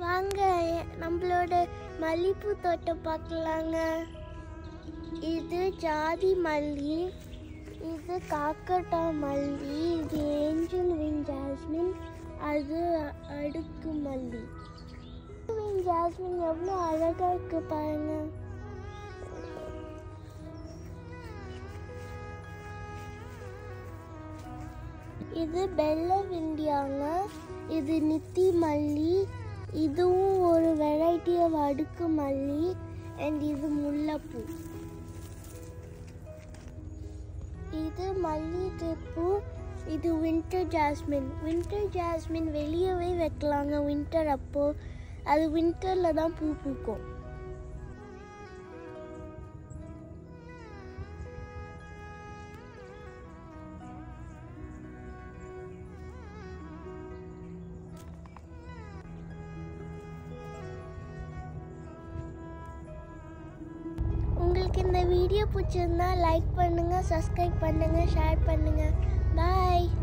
வாங்க நம்மளோட மல்லிப்பூ தோட்டம் பார்க்கலாங்க இது ஜாதி மல்லி இது காக்கட்டா மல்லி இது ஏஞ்சல் விங் ஜாஸ்மின் அது அடுக்கு மல்லி விங் ஜாஸ்மின் எவ்வளோ அழகா இருக்கு பாருங்க இது பெல்ல விண்டியாங்க இது நித்தி மல்லி இதுவும் ஒரு வெரைட்டி ஆஃப் அடுக்கு மல்லி அண்ட் இது முல்லைப்பூ இது மல்லிகைப்பூ இது வின்டர் ஜாஸ்மின் வின்டர் ஜாஸ்மின் வெளியவே வைக்கலாங்க வின்டர் அப்போ அது வின்டரில் தான் பூ பூக்கும் உங்களுக்கு இந்த வீடியோ பிடிச்சிருந்தா லைக் பண்ணுங்க சப்ஸ்கிரைப் பண்ணுங்க ஷேர் பண்ணுங்க பாய்